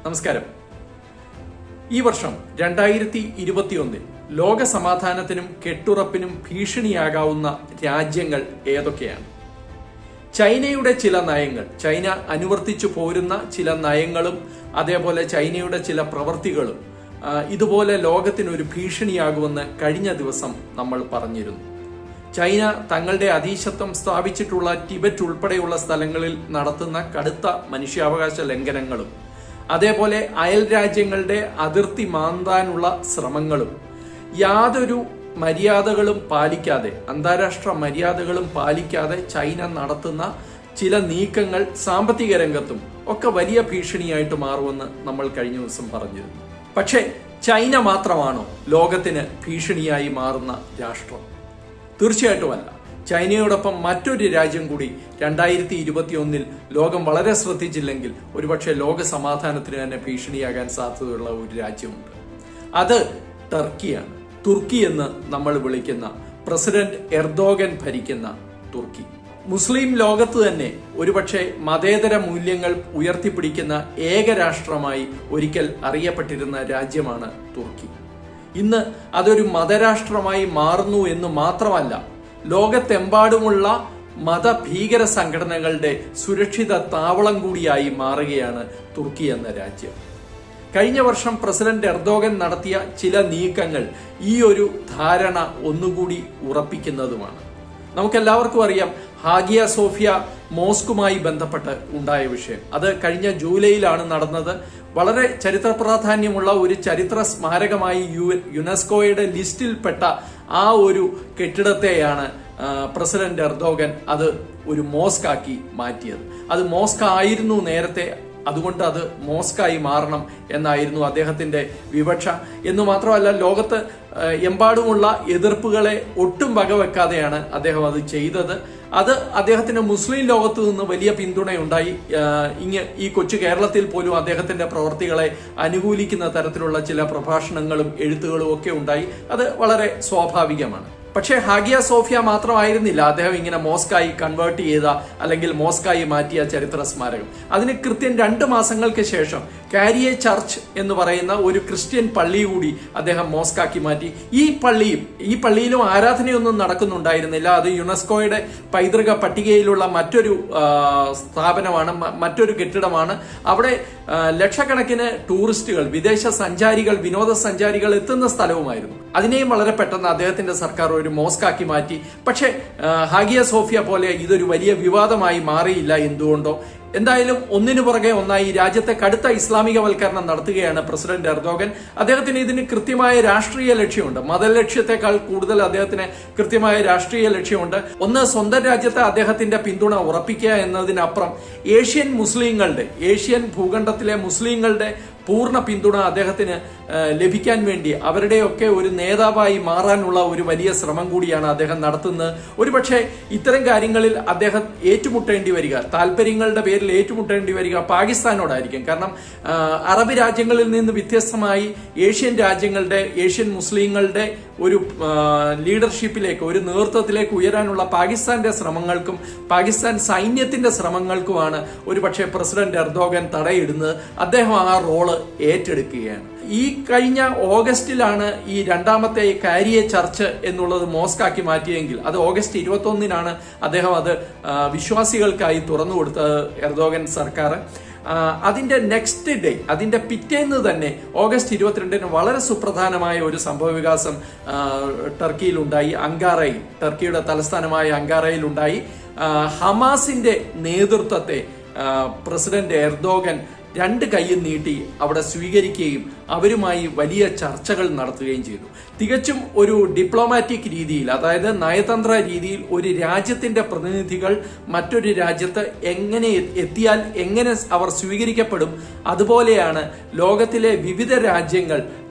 നമസ്കാരം ഈ വർഷം രണ്ടായിരത്തി ഇരുപത്തിയൊന്നിൽ ലോക സമാധാനത്തിനും കെട്ടുറപ്പിനും ഭീഷണിയാകാവുന്ന രാജ്യങ്ങൾ ഏതൊക്കെയാണ് ചൈനയുടെ ചില നയങ്ങൾ ചൈന അനുവർത്തിച്ചു പോരുന്ന ചില നയങ്ങളും അതേപോലെ ചൈനയുടെ ചില പ്രവൃത്തികളും ആ, ഇതുപോലെ ലോകത്തിന് ഒരു ഭീഷണിയാകുമെന്ന് കഴിഞ്ഞ ദിവസം നമ്മൾ പറഞ്ഞിരുന്നു ചൈന തങ്ങളുടെ അധീശത്വം സ്ഥാപിച്ചിട്ടുള്ള ടിബറ്റ് ഉൾപ്പെടെയുള്ള സ്ഥലങ്ങളിൽ നടത്തുന്ന കടുത്ത മനുഷ്യാവകാശ ലംഘനങ്ങളും അതേപോലെ അയൽ രാജ്യങ്ങളുടെ അതിർത്തി മാന്താനുള്ള ശ്രമങ്ങളും യാതൊരു മര്യാദകളും പാലിക്കാതെ അന്താരാഷ്ട്ര മര്യാദകളും പാലിക്കാതെ ചൈന നടത്തുന്ന ചില നീക്കങ്ങൾ സാമ്പത്തിക രംഗത്തും ഒക്കെ വലിയ ഭീഷണിയായിട്ട് മാറുമെന്ന് നമ്മൾ കഴിഞ്ഞ ദിവസം പറഞ്ഞിരുന്നു പക്ഷേ ചൈന മാത്രമാണോ ലോകത്തിന് ഭീഷണിയായി മാറുന്ന രാഷ്ട്രം തീർച്ചയായിട്ടുമല്ല ചൈനയോടൊപ്പം മറ്റൊരു രാജ്യം കൂടി രണ്ടായിരത്തി ഇരുപത്തിയൊന്നിൽ ലോകം വളരെ ശ്രദ്ധിച്ചില്ലെങ്കിൽ ഒരുപക്ഷെ ലോക സമാധാനത്തിന് തന്നെ ഭീഷണിയാകാൻ സാധ്യതയുള്ള ഒരു രാജ്യമുണ്ട് അത് ടർക്കിയാണ് തുർക്കി എന്ന് നമ്മൾ വിളിക്കുന്ന പ്രസിഡന്റ് എർദോഗൻ ഭരിക്കുന്ന തുർക്കി മുസ്ലിം ലോകത്ത് തന്നെ ഒരുപക്ഷെ മതേതര മൂല്യങ്ങൾ ഉയർത്തിപ്പിടിക്കുന്ന ഏക രാഷ്ട്രമായി ഒരിക്കൽ അറിയപ്പെട്ടിരുന്ന രാജ്യമാണ് തുർക്കി ഇന്ന് അതൊരു മതരാഷ്ട്രമായി മാറുന്നു എന്ന് മാത്രമല്ല ലോകത്തെമ്പാടുമുള്ള മതഭീകര സംഘടനകളുടെ സുരക്ഷിത താവളം കൂടിയായി മാറുകയാണ് തുർക്കി എന്ന രാജ്യം കഴിഞ്ഞ വർഷം പ്രസിഡന്റ് എർദോഗൻ നടത്തിയ ചില നീക്കങ്ങൾ ഈ ഒരു ധാരണ ഒന്നുകൂടി ഉറപ്പിക്കുന്നതുമാണ് നമുക്കെല്ലാവർക്കും അറിയാം ഹാഗിയ സോഫിയ മോസ്കുമായി ബന്ധപ്പെട്ട് ഉണ്ടായ വിഷയം അത് കഴിഞ്ഞ ജൂലൈയിലാണ് നടന്നത് വളരെ ചരിത്ര പ്രാധാന്യമുള്ള ഒരു ചരിത്ര സ്മാരകമായി യു യുനെസ്കോയുടെ ലിസ്റ്റിൽപ്പെട്ട ആ ഒരു കെട്ടിടത്തെയാണ് ആ, പ്രസിഡന്റ് എർദോഗൻ അത് ഒരു മോസ്ക് ആക്കി മാറ്റിയത് അത് മോസ്ക് ആയിരുന്നു നേരത്തെ അതുകൊണ്ട് അത് മോസ്കായി മാറണം എന്നായിരുന്നു അദ്ദേഹത്തിന്റെ വിവക്ഷ എന്ന് മാത്രമല്ല ലോകത്ത് ഏഹ്, എമ്പാടുമുള്ള എതിർപ്പുകളെ ഒട്ടും വകവെക്കാതെയാണ് അദ്ദേഹം അത് ചെയ്തത് അത് അദ്ദേഹത്തിന് മുസ്ലിം ലോകത്ത് നിന്ന് വലിയ പിന്തുണയുണ്ടായി ഏഹ്, ഇങ്ങ് ഈ കൊച്ചു കേരളത്തിൽ പോലും അദ്ദേഹത്തിന്റെ പ്രവർത്തികളെ അനുകൂലിക്കുന്ന തരത്തിലുള്ള ചില പ്രഭാഷണങ്ങളും എഴുത്തുകളും ഒക്കെ ഉണ്ടായി അത് വളരെ സ്വാഭാവികമാണ് പക്ഷേ ഹാഗിയ സോഫിയ മാത്രമായിരുന്നില്ല അദ്ദേഹം ഇങ്ങനെ മോസ്കായി കൺവേർട്ട് ചെയ്ത അല്ലെങ്കിൽ മോസ്കായി മാറ്റിയ ചരിത്ര സ്മാരകം അതിന് കൃത്യം രണ്ട് മാസങ്ങൾക്ക് ശേഷം കാരിയെ ചർച്ച് എന്ന് പറയുന്ന ഒരു ക്രിസ്ത്യൻ പള്ളി കൂടി അദ്ദേഹം മോസ്കാക്കി മാറ്റി ഈ പള്ളിയും ഈ പള്ളിയിലും ആരാധനയൊന്നും നടക്കുന്നുണ്ടായിരുന്നില്ല അത് യുനെസ്കോയുടെ പൈതൃക പട്ടികയിലുള്ള മറ്റൊരു ആ, സ്ഥാപനമാണ് മ- മറ്റൊരു കെട്ടിടമാണ് അവിടെ ആ, ലക്ഷക്കണക്കിന് ടൂറിസ്റ്റുകൾ വിദേശ സഞ്ചാരികൾ വിനോദസഞ്ചാരികൾ എത്തുന്ന സ്ഥലവുമായിരുന്നു അതിനെയും വളരെ പെട്ടെന്ന് അദ്ദേഹത്തിന്റെ സർക്കാർ ഒരു മോസ്കാക്കി മാറ്റി പക്ഷേ ആ, ഹാഗിയ സോഫിയ പോലെ ഇതൊരു വലിയ വിവാദമായി മാറിയില്ല എന്തുകൊണ്ടോ എന്തായാലും ഒന്നിനു പുറകെ ഒന്നായി രാജ്യത്തെ കടുത്ത ഇസ്ലാമികവൽക്കരണം നടത്തുകയാണ് പ്രസിഡന്റ് എർദോഗൻ അദ്ദേഹത്തിന് ഇതിന് കൃത്യമായ രാഷ്ട്രീയ ലക്ഷ്യമുണ്ട് മതലക്ഷ്യത്തെക്കാൾ കൂടുതൽ അദ്ദേഹത്തിന് കൃത്യമായ രാഷ്ട്രീയ ലക്ഷ്യമുണ്ട് ഒന്ന് സ്വന്തം രാജ്യത്തെ അദ്ദേഹത്തിന്റെ പിന്തുണ ഉറപ്പിക്കുക എന്നതിനപ്പുറം ഏഷ്യൻ മുസ്ലിങ്ങളുടെ ഏഷ്യൻ ഭൂഖണ്ഡത്തിലെ മുസ്ലിങ്ങളുടെ പൂർണ്ണ പിന്തുണ അദ്ദേഹത്തിന് ആ, ലഭിക്കാൻ വേണ്ടി അവരുടെയൊക്കെ ഒരു നേതാവായി മാറാനുള്ള ഒരു വലിയ ശ്രമം കൂടിയാണ് അദ്ദേഹം നടത്തുന്നത് ഒരുപക്ഷെ ഇത്തരം കാര്യങ്ങളിൽ അദ്ദേഹം ഏറ്റുമുട്ടേണ്ടി വരിക താല്പര്യങ്ങളുടെ പേരിൽ ഏറ്റുമുട്ടേണ്ടി വരിക പാകിസ്ഥാനോടായിരിക്കും കാരണം ആ, അറബ് രാജ്യങ്ങളിൽ നിന്ന് വ്യത്യസ്തമായി ഏഷ്യൻ രാജ്യങ്ങളുടെ ഏഷ്യൻ മുസ്ലിങ്ങളുടെ ഒരു ആ, ലീഡർഷിപ്പിലേക്ക് ഒരു നേതൃത്വത്തിലേക്ക് ഉയരാനുള്ള പാകിസ്ഥാന്റെ ശ്രമങ്ങൾക്കും പാകിസ്ഥാൻ സൈന്യത്തിന്റെ ശ്രമങ്ങൾക്കുമാണ് ഒരുപക്ഷെ പ്രസിഡന്റ് എർദോഗൻ തടയിടുന്നത് അദ്ദേഹം ആ റോള് ഏറ്റെടുക്കുകയാണ് ഈ കഴിഞ്ഞ ഓഗസ്റ്റിലാണ് ഈ രണ്ടാമത്തെ കാരിയെ ചർച്ച് എന്നുള്ളത് മോസ്കാക്കി മാറ്റിയെങ്കിൽ അത് ഓഗസ്റ്റ് ഇരുപത്തി ഒന്നിനാണ് അദ്ദേഹം അത് ആ, വിശ്വാസികൾക്കായി തുറന്നു കൊടുത്തത് എർദോഗൻ സർക്കാർ ആ, അതിന്റെ നെക്സ്റ്റ് ഡേ അതിന്റെ പിറ്റേന്ന് തന്നെ ഓഗസ്റ്റ് ഇരുപത്തിരണ്ടിന് വളരെ സുപ്രധാനമായ ഒരു സംഭവ വികാസം ആ, ടർക്കിയിലുണ്ടായി അങ്കാറയിൽ ടർക്കിയുടെ തലസ്ഥാനമായ അങ്കാറയിൽ ഉണ്ടായി ആ, ഹമാസിന്റെ നേതൃത്വത്തെ ആ, പ്രസിഡന്റ് എർദോഗൻ രണ്ട് കൈയും നീട്ടി അവിടെ സ്വീകരിക്കുകയും അവരുമായി വലിയ ചർച്ചകൾ നടത്തുകയും ചെയ്തു തികച്ചും ഒരു ഡിപ്ലോമാറ്റിക് രീതിയിൽ അതായത് നയതന്ത്ര രീതിയിൽ ഒരു രാജ്യത്തിന്റെ പ്രതിനിധികൾ മറ്റൊരു രാജ്യത്ത് എങ്ങനെ എത്തിയാൽ എങ്ങനെ അവർ സ്വീകരിക്കപ്പെടും അതുപോലെയാണ് ലോകത്തിലെ വിവിധ രാജ്യങ്ങൾ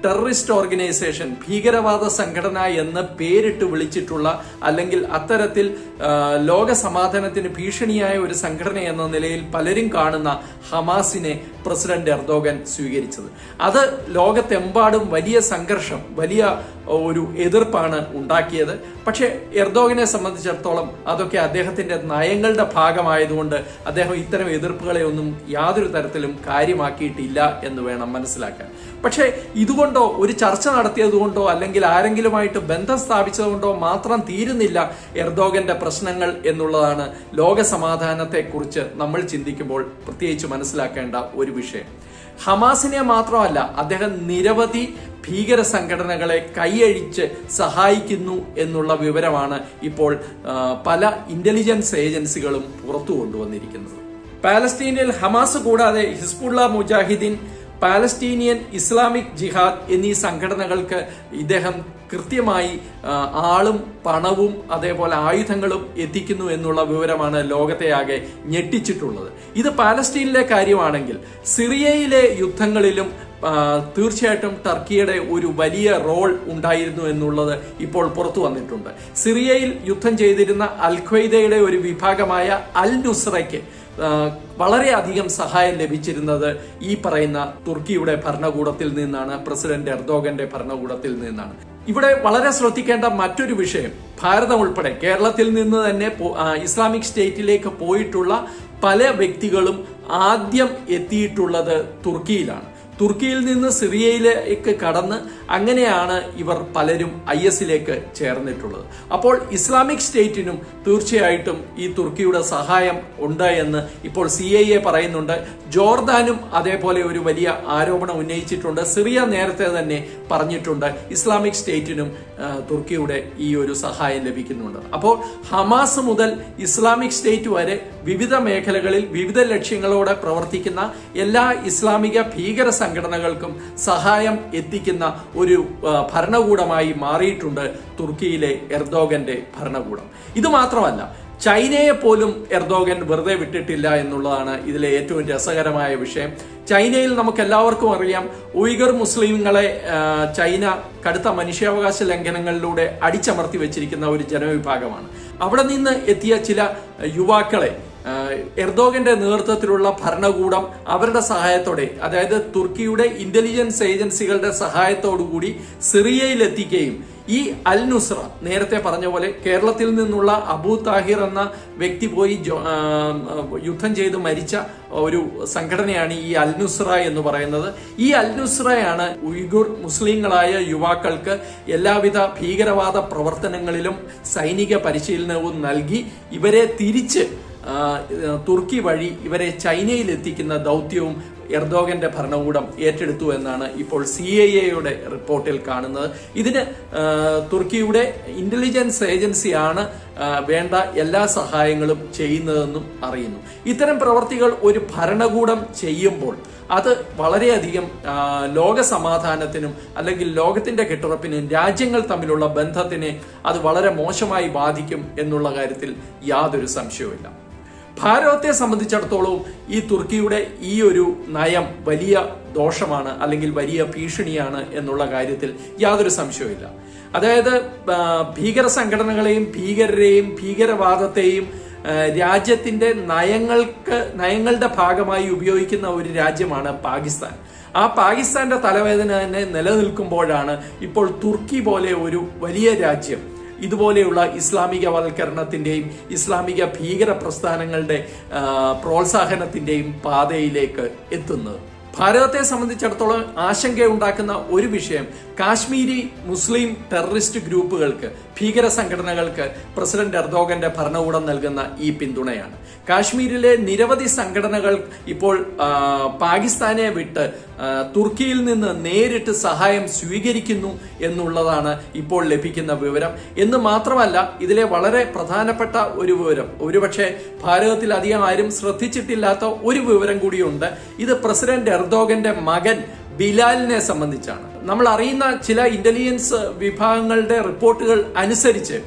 ടെററിസ്റ്റ് ഓർഗനൈസേഷൻ ഭീകരവാദ സംഘടന എന്ന് പേരിട്ട് വിളിച്ചിട്ടുള്ള അല്ലെങ്കിൽ അത്തരത്തിൽ ആ, ലോക സമാധാനത്തിന് ഭീഷണിയായ ഒരു സംഘടന എന്ന നിലയിൽ പലരും കാണുന്ന ഹമാസിനെ പ്രസിഡന്റ് എർദോഗൻ സ്വീകരിച്ചത് അത് ലോകത്തെമ്പാടും വലിയ സംഘർഷം വലിയ ഒരു എതിർപ്പാണ് ഉണ്ടാക്കിയത് പക്ഷെ എർദോഗനെ സംബന്ധിച്ചിടത്തോളം അതൊക്കെ അദ്ദേഹത്തിന്റെ നയങ്ങളുടെ ഭാഗമായതുകൊണ്ട് അദ്ദേഹം ഇത്തരം എതിർപ്പുകളെ ഒന്നും യാതൊരു തരത്തിലും കാര്യമാക്കിയിട്ടില്ല എന്ന് വേണം മനസ്സിലാക്കാൻ പക്ഷേ ഇതുകൊണ്ടോ ഒരു ചർച്ച നടത്തിയതുകൊണ്ടോ അല്ലെങ്കിൽ ആരെങ്കിലുമായിട്ട് ബന്ധം സ്ഥാപിച്ചതുകൊണ്ടോ മാത്രം തീരുന്നില്ല എർദോഗന്റെ പ്രശ്നങ്ങൾ എന്നുള്ളതാണ് ലോക സമാധാനത്തെ കുറിച്ച് നമ്മൾ ചിന്തിക്കുമ്പോൾ പ്രത്യേകിച്ച് മനസ്സിലാക്കേണ്ട ഒരു വിഷയം ഹമാസിനെ മാത്രമല്ല അദ്ദേഹം നിരവധി ഭീകര സംഘടനകളെ കൈയഴിച്ച് സഹായിക്കുന്നു എന്നുള്ള വിവരമാണ് ഇപ്പോൾ ആ, പല ഇന്റലിജൻസ് ഏജൻസികളും പുറത്തു കൊണ്ടുവന്നിരിക്കുന്നത് പാലസ്തീനിൽ ഹമാസ് കൂടാതെ Hizbul Mujahideen Palestinian Islamic Jihad എന്നീ സംഘടനകൾക്ക് ഇദ്ദേഹം കൃത്യമായി ആ, ആളും പണവും അതേപോലെ ആയുധങ്ങളും എത്തിക്കുന്നു എന്നുള്ള വിവരമാണ് ലോകത്തെ ആകെ ഞെട്ടിച്ചിട്ടുള്ളത് ഇത് പാലസ്തീനിലെ കാര്യമാണെങ്കിൽ സിറിയയിലെ യുദ്ധങ്ങളിലും ആ, തീർച്ചയായിട്ടും ടർക്കിയുടെ ഒരു വലിയ റോൾ ഉണ്ടായിരുന്നു എന്നുള്ളത് ഇപ്പോൾ പുറത്തു വന്നിട്ടുണ്ട് സിറിയയിൽ യുദ്ധം ചെയ്തിരുന്ന അൽ ഖ്വയ്ദയുടെ ഒരു വിഭാഗമായ അൽ നുസ്രയ്ക്ക് ആ, വളരെയധികം സഹായം ലഭിച്ചിരുന്നത് ഈ പറയുന്ന തുർക്കിയുടെ ഭരണകൂടത്തിൽ നിന്നാണ് പ്രസിഡന്റ് എർദോഗന്റെ ഭരണകൂടത്തിൽ നിന്നാണ് ഇവിടെ വളരെ ശ്രദ്ധിക്കേണ്ട മറ്റൊരു വിഷയം ഭാരതം ഉൾപ്പെടെ കേരളത്തിൽ നിന്ന് തന്നെ പോ- ആ, ഇസ്ലാമിക് സ്റ്റേറ്റിലേക്ക് പോയിട്ടുള്ള പല വ്യക്തികളും ആദ്യം എത്തിയിട്ടുള്ളത് തുർക്കിയിലാണ് തുർക്കിയിൽ നിന്ന് സിറിയയിലേക്ക് കടന്ന് അങ്ങനെയാണ് ഇവർ പലരും ഐ എസിലേക്ക് ചേർന്നിട്ടുള്ളത് അപ്പോൾ ഇസ്ലാമിക് സ്റ്റേറ്റിനും തീർച്ചയായിട്ടും ഈ തുർക്കിയുടെ സഹായം ഉണ്ട് എന്ന് ഇപ്പോൾ സി ഐ എ പറയുന്നുണ്ട് ജോർദാനും അതേപോലെ ഒരു വലിയ ആരോപണം ഉന്നയിച്ചിട്ടുണ്ട് സിറിയ നേരത്തെ തന്നെ പറഞ്ഞിട്ടുണ്ട് ഇസ്ലാമിക് സ്റ്റേറ്റിനും ആ, തുർക്കിയുടെ ഈ ഒരു സഹായം ലഭിക്കുന്നുണ്ട് അപ്പോൾ ഹമാസ് മുതൽ ഇസ്ലാമിക് സ്റ്റേറ്റ് വരെ വിവിധ മേഖലകളിൽ വിവിധ ലക്ഷ്യങ്ങളോടെ പ്രവർത്തിക്കുന്ന എല്ലാ ഇസ്ലാമിക ഭീകര സംഘടനകൾക്കും സഹായം എത്തിക്കുന്ന ഒരു ആ, ഭരണകൂടമായി മാറിയിട്ടുണ്ട് തുർക്കിയിലെ എർദോഗന്റെ ഭരണകൂടം ഇത് മാത്രമല്ല ചൈനയെ പോലും എർദോഗൻ വെറുതെ വിട്ടിട്ടില്ല എന്നുള്ളതാണ് ഇതിലെ ഏറ്റവും രസകരമായ വിഷയം ചൈനയിൽ നമുക്ക് എല്ലാവർക്കും അറിയാം ഉയ്ഗർ മുസ്ലിങ്ങളെ ആ, ചൈന കടുത്ത മനുഷ്യാവകാശ ലംഘനങ്ങളിലൂടെ അടിച്ചമർത്തി വെച്ചിരിക്കുന്ന ഒരു ജനവിഭാഗമാണ് അവിടെ നിന്ന് എത്തിയ ചില യുവാക്കളെ ആ, എർദോഗന്റെ നേതൃത്വത്തിലുള്ള ഭരണകൂടം അവരുടെ സഹായത്തോടെ അതായത് തുർക്കിയുടെ ഇന്റലിജൻസ് ഏജൻസികളുടെ സഹായത്തോടുകൂടി സിറിയയിൽ എത്തിക്കുകയും ഈ അൽ നുസ്ര നേരത്തെ പറഞ്ഞ പോലെ കേരളത്തിൽ നിന്നുള്ള അബൂ താഹിർ എന്ന വ്യക്തി പോയി ജോ- ആ, യുദ്ധം ചെയ്ത് മരിച്ച ഒരു സംഘടനയാണ് ഈ അൽ നുസ്ര എന്ന് പറയുന്നത് ഈ അൽ നുസ്രയാണ് ഉയ്ഗുർ മുസ്ലിങ്ങളായ യുവാക്കൾക്ക് എല്ലാവിധ ഭീകരവാദ പ്രവർത്തനങ്ങളിലും സൈനിക പരിശീലനവും നൽകി ഇവരെ തിരിച്ച് ആ, തുർക്കി വഴി ഇവരെ ചൈനയിൽ എത്തിക്കുന്ന ദൗത്യവും എർദോഗന്റെ ഭരണകൂടം ഏറ്റെടുത്തു എന്നാണ് ഇപ്പോൾ സി ഐ എയുടെ റിപ്പോർട്ടിൽ കാണുന്നത് ഇതിന് ആ, തുർക്കിയുടെ ഇന്റലിജൻസ് ഏജൻസിയാണ് ആ, വേണ്ട എല്ലാ സഹായങ്ങളും ചെയ്യുന്നതെന്നും അറിയുന്നു ഇത്തരം പ്രവർത്തികൾ ഒരു ഭരണകൂടം ചെയ്യുമ്പോൾ അത് വളരെയധികം ആ, ലോക സമാധാനത്തിനും അല്ലെങ്കിൽ ലോകത്തിന്റെ കെട്ടുറപ്പിനും രാജ്യങ്ങൾ തമ്മിലുള്ള ബന്ധത്തിനെ അത് വളരെ മോശമായി ബാധിക്കും എന്നുള്ള കാര്യത്തിൽ യാതൊരു സംശയവുമില്ല ഭാരതത്തെ സംബന്ധിച്ചിടത്തോളം ഈ തുർക്കിയുടെ ഈ ഒരു നയം വലിയ ദോഷമാണ് അല്ലെങ്കിൽ വലിയ ഭീഷണിയാണ് എന്നുള്ള കാര്യത്തിൽ യാതൊരു സംശയവുമില്ല അതായത് ആ, ഭീകര സംഘടനകളെയും ഭീകരരെയും ഭീകരവാദത്തെയും ആ, രാജ്യത്തിന്റെ നയങ്ങൾക്ക് നയങ്ങളുടെ ഭാഗമായി ഉപയോഗിക്കുന്ന ഒരു രാജ്യമാണ് പാകിസ്ഥാൻ ആ പാകിസ്ഥാന്റെ തലവേദന തന്നെ നിലനിൽക്കുമ്പോഴാണ് ഇപ്പോൾ തുർക്കി പോലെ ഒരു വലിയ രാജ്യം ഇതുപോലെയുള്ള ഇസ്ലാമികവൽക്കരണത്തിന്റെയും ഇസ്ലാമിക ഭീകര പ്രസ്ഥാനങ്ങളുടെ ആ, പ്രോത്സാഹനത്തിന്റെയും പാതയിലേക്ക് എത്തുന്നത് ഭാരതത്തെ സംബന്ധിച്ചിടത്തോളം ആശങ്കയുണ്ടാക്കുന്ന ഒരു വിഷയം കാശ്മീരി മുസ്ലിം ടെററിസ്റ്റ് ഗ്രൂപ്പുകൾക്ക് ഭീകര സംഘടനകൾക്ക് പ്രസിഡന്റ് എർദോഗന്റെ ഭരണകൂടം നൽകുന്ന ഈ പിന്തുണയാണ് കാശ്മീരിലെ നിരവധി സംഘടനകൾ ഇപ്പോൾ ആ, പാകിസ്ഥാനെ വിട്ട് ആ, തുർക്കിയിൽ നിന്ന് നേരിട്ട് സഹായം സ്വീകരിക്കുന്നു എന്നുള്ളതാണ് ഇപ്പോൾ ലഭിക്കുന്ന വിവരം എന്ന് മാത്രമല്ല ഇതിലെ വളരെ പ്രധാനപ്പെട്ട ഒരു വിവരം ഒരുപക്ഷെ ഭാരതത്തിൽ അധികം ആരും ശ്രദ്ധിച്ചിട്ടില്ലാത്ത ഒരു വിവരം കൂടിയുണ്ട് ഇത് പ്രസിഡന്റ് എർദോഗന്റെ മകൻ ബിലാലിനെ സംബന്ധിച്ചാണ് നമ്മൾ അറിയുന്ന ചില ഇന്റലിജൻസ് വിഭാഗങ്ങളുടെ റിപ്പോർട്ടുകൾ അനുസരിച്ച്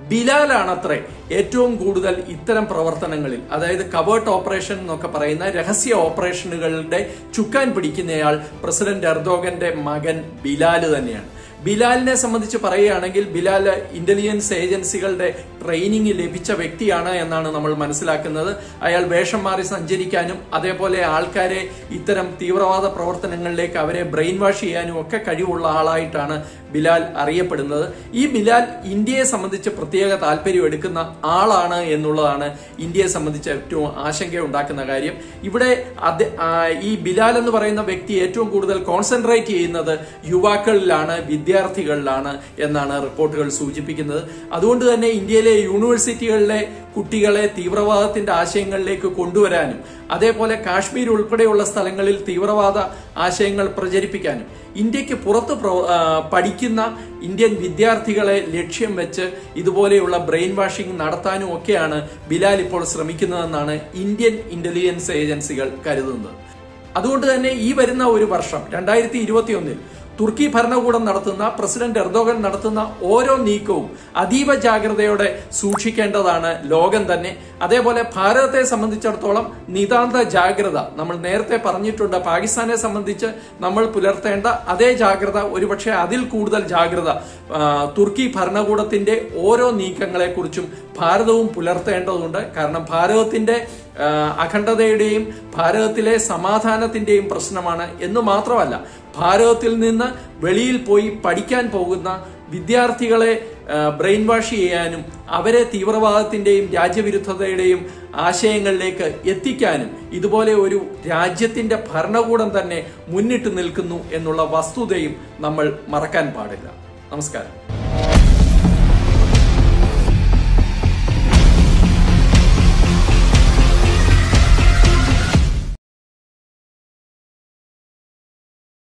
ബിലാലാണത്രേ ഏറ്റവും കൂടുതൽ ഇത്തരം പ്രവർത്തനങ്ങളിൽ അതായത് കവേർട്ട് ഓപ്പറേഷൻ എന്നൊക്കെ പറയുന്ന രഹസ്യ ഓപ്പറേഷനുകളുടെ ചുക്കാൻ പിടിക്കുന്നയാൾ പ്രസിഡന്റ് എർദോഗന്റെ മകൻ ബിലാല് തന്നെയാണ് ബിലാലിനെ സംബന്ധിച്ച് പറയുകയാണെങ്കിൽ ബിലാൽ ഇന്റലിജൻസ് ഏജൻസികളുടെ ട്രെയിനിങ് ലഭിച്ച വ്യക്തിയാണ് എന്നാണ് നമ്മൾ മനസ്സിലാക്കുന്നത് അയാൾ വേഷം മാറി സഞ്ചരിക്കാനും അതേപോലെ ആൾക്കാരെ ഇത്തരം തീവ്രവാദ പ്രവർത്തനങ്ങളിലേക്ക് അവരെ ബ്രെയിൻ വാഷ് ചെയ്യാനും ഒക്കെ കഴിവുള്ള ആളായിട്ടാണ് ബിലാൽ അറിയപ്പെടുന്നത് ഈ ബിലാൽ ഇന്ത്യയെ സംബന്ധിച്ച് പ്രത്യേക താല്പര്യം എടുക്കുന്ന ആളാണ് എന്നുള്ളതാണ് ഇന്ത്യയെ സംബന്ധിച്ച് ഏറ്റവും ആശങ്കയുണ്ടാക്കുന്ന കാര്യം ഇവിടെ അത് ആ, ഈ ബിലാൽ എന്ന് പറയുന്ന വ്യക്തി ഏറ്റവും കൂടുതൽ കോൺസെൻട്രേറ്റ് ചെയ്യുന്നത് യുവാക്കളിലാണ് വിദ്യാർത്ഥികളിലാണ് എന്നാണ് റിപ്പോർട്ടുകൾ സൂചിപ്പിക്കുന്നത് അതുകൊണ്ട് തന്നെ ഇന്ത്യയിലെ യൂണിവേഴ്സിറ്റികളിലെ കുട്ടികളെ തീവ്രവാദത്തിന്റെ ആശയങ്ങളിലേക്ക് കൊണ്ടുവരാനും അതേപോലെ കാശ്മീർ ഉൾപ്പെടെയുള്ള സ്ഥലങ്ങളിൽ തീവ്രവാദ ആശയങ്ങൾ പ്രചരിപ്പിക്കാനും ഇന്ത്യക്ക് പുറത്ത് പ്രവ- ആ, പഠിക്കുന്ന ഇന്ത്യൻ വിദ്യാർത്ഥികളെ ലക്ഷ്യം വെച്ച് ഇതുപോലെയുള്ള ബ്രെയിൻ വാഷിംഗ് നടത്താനും ഒക്കെയാണ് ബിലാൽ ഇപ്പോൾ ശ്രമിക്കുന്നതെന്നാണ് ഇന്ത്യൻ ഇന്റലിജൻസ് ഏജൻസികൾ കരുതുന്നത് അതുകൊണ്ട് തന്നെ ഈ വരുന്ന ഒരു വർഷം രണ്ടായിരത്തി ഇരുപത്തിയൊന്നിൽ തുർക്കി ഭരണകൂടം നടത്തുന്ന പ്രസിഡന്റ് എർദോഗൻ നടത്തുന്ന ഓരോ നീക്കവും അതീവ ജാഗ്രതയോടെ സൂക്ഷിക്കേണ്ടതാണ് ലോകം തന്നെ അതേപോലെ ഭാരതത്തെ സംബന്ധിച്ചിടത്തോളം നിതാന്ത ജാഗ്രത നമ്മൾ നേരത്തെ പറഞ്ഞിട്ടുണ്ട് പാകിസ്ഥാനെ സംബന്ധിച്ച് നമ്മൾ പുലർത്തേണ്ട അതേ ജാഗ്രത ഒരുപക്ഷെ അതിൽ കൂടുതൽ ജാഗ്രത ആ, തുർക്കി ഭരണകൂടത്തിന്റെ ഓരോ നീക്കങ്ങളെ കുറിച്ചും ഭാരതവും പുലർത്തേണ്ടതുണ്ട് കാരണം ഭാരതത്തിന്റെ ആ, അഖണ്ഡതയുടെയും ഭാരതത്തിലെ സമാധാനത്തിന്റെയും പ്രശ്നമാണ് എന്ന് മാത്രമല്ല ഭാരതത്തിൽ നിന്ന് വെളിയിൽ പോയി പഠിക്കാൻ പോകുന്ന വിദ്യാർത്ഥികളെ ആ, ബ്രെയിൻ വാഷ് ചെയ്യാനും അവരെ തീവ്രവാദത്തിന്റെയും രാജ്യവിരുദ്ധതയുടെയും ആശയങ്ങളിലേക്ക് എത്തിക്കാനും ഇതുപോലെ ഒരു രാജ്യത്തിന്റെ ഭരണകൂടം തന്നെ മുന്നിട്ട് നിൽക്കുന്നു എന്നുള്ള വസ്തുതയും നമ്മൾ മറക്കാൻ പാടില്ല നമസ്കാരം